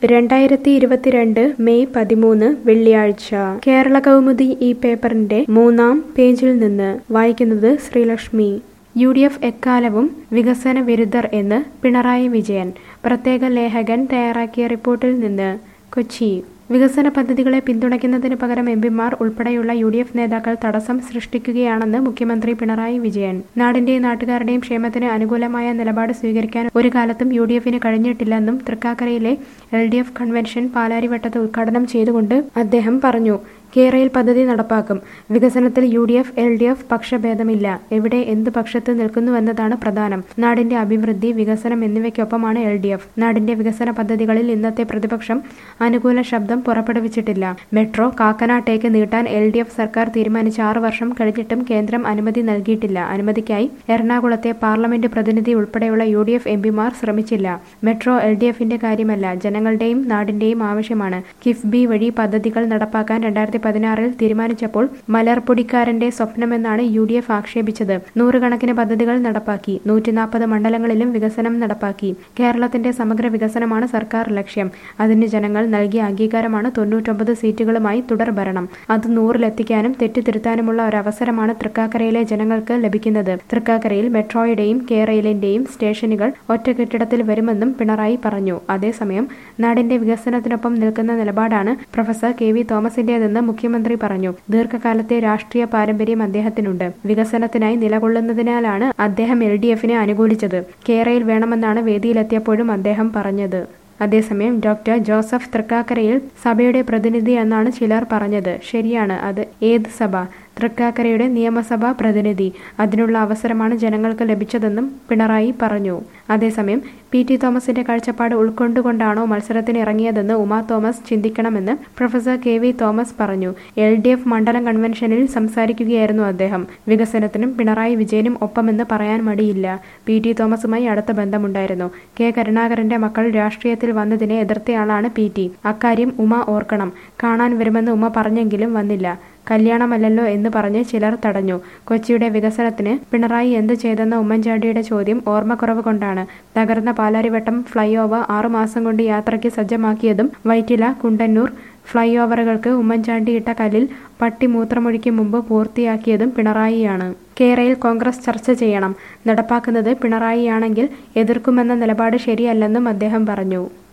രണ്ടായിരത്തി ഇരുപത്തിരണ്ട് മെയ് പതിമൂന്ന് വെള്ളിയാഴ്ച കേരള കൗമുദി ഈ പേപ്പറിന്റെ മൂന്നാം പേജിൽ നിന്ന് വായിക്കുന്നത് ശ്രീലക്ഷ്മി യു ഡി എഫ് എക്കാലവും വികസന വിരുദ്ധർ എന്ന് പിണറായി വിജയൻ പ്രത്യേക ലേഖകൻ തയ്യാറാക്കിയ റിപ്പോർട്ടിൽ നിന്ന് കൊച്ചി വികസന പദ്ധതികളെ പിന്തുണയ്ക്കുന്നതിന് പകരം എംപിമാർ ഉൾപ്പെടെയുള്ള യു ഡി എഫ് നേതാക്കൾ തടസ്സം സൃഷ്ടിക്കുകയാണെന്ന് മുഖ്യമന്ത്രി പിണറായി വിജയൻ നാടിന്റെയും നാട്ടുകാരുടെയും ക്ഷേമത്തിന് അനുകൂലമായ നിലപാട് സ്വീകരിക്കാൻ ഒരു കാലത്തും യു ഡി എഫിന് കഴിഞ്ഞിട്ടില്ലെന്നും തൃക്കാക്കരയിലെ എൽ ഡി എഫ് കൺവെൻഷൻ പാലാരിവട്ടത്ത് ഉദ്ഘാടനം ചെയ്തുകൊണ്ട് അദ്ദേഹം പറഞ്ഞു കേരയിൽ പദ്ധതി നടപ്പാക്കും വികസനത്തിൽ U D F L D F പക്ഷഭേദമില്ല എവിടെ എന്ത് പക്ഷത്ത് നിൽക്കുന്നുവെന്നതാണ് പ്രധാനം നാടിന്റെ അഭിവൃദ്ധി വികസനം എന്നിവയ്ക്കൊപ്പമാണ് എൽ ഡി എഫ് നാടിന്റെ വികസന പദ്ധതികളിൽ ഇന്നത്തെ പ്രതിപക്ഷം അനുകൂല ശബ്ദം പുറപ്പെടുവിച്ചിട്ടില്ല മെട്രോ കാക്കനാട്ടേക്ക് നീട്ടാൻ എൽ ഡി എഫ് സർക്കാർ തീരുമാനിച്ച ആറ് വർഷം കഴിഞ്ഞിട്ടും കേന്ദ്രം അനുമതി നൽകിയിട്ടില്ല അനുമതിക്കായി എറണാകുളത്തെ പാർലമെന്റ് പ്രതിനിധി ഉൾപ്പെടെയുള്ള യു ഡി എഫ് എംപിമാർ ശ്രമിച്ചില്ല മെട്രോ എൽ ഡി എഫിന്റെ കാര്യമല്ല ജനങ്ങളുടെയും നാടിന്റെയും ആവശ്യമാണ് കിഫ്ബി വഴി പദ്ധതികൾ നടപ്പാക്കാൻ രണ്ടായിരത്തി പതിനാറിൽ തീരുമാനിച്ചപ്പോൾ മലർപ്പൊടിക്കാരന്റെ സ്വപ്നമെന്നാണ് യു ഡി എഫ് ആക്ഷേപിച്ചത് നൂറുകണക്കിന് പദ്ധതികൾ നടപ്പാക്കി നൂറ്റി നാൽപ്പത് മണ്ഡലങ്ങളിലും വികസനം നടപ്പാക്കി കേരളത്തിന്റെ സമഗ്ര വികസനമാണ് സർക്കാർ ലക്ഷ്യം അതിന് ജനങ്ങൾ നൽകിയ അംഗീകാരമാണ് തൊണ്ണൂറ്റൊമ്പത് സീറ്റുകളുമായി തുടർ ഭരണം അത് നൂറിലെത്തിക്കാനും തെറ്റുതിരുത്താനുമുള്ള ഒരവസരമാണ് തൃക്കാക്കരയിലെ ജനങ്ങൾക്ക് ലഭിക്കുന്നത് തൃക്കാക്കരയിൽ മെട്രോയുടെയും കേരയിലിന്റെയും സ്റ്റേഷനുകൾ ഒറ്റ കെട്ടിടത്തിൽ വരുമെന്നും പിണറായി പറഞ്ഞു അതേസമയം നാടിന്റെ വികസനത്തിനൊപ്പം നിൽക്കുന്ന നിലപാടാണ് പ്രൊഫസർ കെ വി തോമസിന്റേതെന്ന് മുഖ്യമന്ത്രി പറഞ്ഞു ദീർഘകാലത്തെ രാഷ്ട്രീയ പാരമ്പര്യം അദ്ദേഹത്തിനുണ്ട് വികസനത്തിനായി നിലകൊള്ളുന്നതിനാലാണ് അദ്ദേഹം എൽ ഡി എഫിനെ അനുകൂലിച്ചത് കേരയിൽ വേണമെന്നാണ് വേദിയിലെത്തിയപ്പോഴും അദ്ദേഹം പറഞ്ഞത് അതേസമയം ഡോക്ടർ ജോസഫ് തൃക്കാക്കരയിൽ സഭയുടെ പ്രതിനിധി എന്നാണ് ചിലർ പറഞ്ഞത് ശരിയാണ് അത് ഏത് സഭ തൃക്കാക്കരയുടെ നിയമസഭാ പ്രതിനിധി അതിനുള്ള അവസരമാണ് ജനങ്ങൾക്ക് ലഭിച്ചതെന്നും പിണറായി പറഞ്ഞു അതേസമയം പി ടി തോമസിന്റെ കാഴ്ചപ്പാട് ഉൾക്കൊണ്ടുകൊണ്ടാണോ മത്സരത്തിന് ഇറങ്ങിയതെന്ന് ഉമാ തോമസ് ചിന്തിക്കണമെന്ന് പ്രൊഫസർ കെ വി തോമസ് പറഞ്ഞു എൽ ഡി എഫ് മണ്ഡലം കൺവെൻഷനിൽ സംസാരിക്കുകയായിരുന്നു അദ്ദേഹം വികസനത്തിനും പിണറായി വിജയനും ഒപ്പമെന്ന് പറയാൻ മടിയില്ല പി ടി തോമസുമായി അടുത്ത ബന്ധമുണ്ടായിരുന്നു കെ കരുണാകരന്റെ മക്കൾ രാഷ്ട്രീയത്തിൽ വന്നതിനെ എതിർത്തയാളാണ് പി ടി അക്കാര്യം ഉമ ഓർക്കണം കാണാൻ വരുമെന്ന് ഉമ പറഞ്ഞെങ്കിലും വന്നില്ല കല്യാണമല്ലല്ലോ എന്ന് പറഞ്ഞ് ചിലർ തടഞ്ഞു കൊച്ചിയുടെ വികസനത്തിന് പിണറായി എന്ത് ചെയ്തെന്ന ഉമ്മൻചാണ്ടിയുടെ ചോദ്യം ഓർമ്മക്കുറവ് കൊണ്ടാണ് തകർന്ന പാലാരിവട്ടം ഫ്ലൈ ഓവർ ആറുമാസം കൊണ്ട് യാത്രയ്ക്ക് സജ്ജമാക്കിയതും വൈറ്റില കുണ്ടന്നൂർ ഫ്ലൈ ഓവറുകൾക്ക് ഉമ്മൻചാണ്ടി ഇട്ട കല്ലിൽ പട്ടി മൂത്രമൊഴിക്കും മുമ്പ് പൂർത്തിയാക്കിയതും പിണറായിയാണ് കേരയിൽ കോൺഗ്രസ് ചർച്ച ചെയ്യണം നടപ്പാക്കുന്നത് പിണറായിയാണെങ്കിൽ എതിർക്കുമെന്ന നിലപാട് ശരിയല്ലെന്നും അദ്ദേഹം പറഞ്ഞു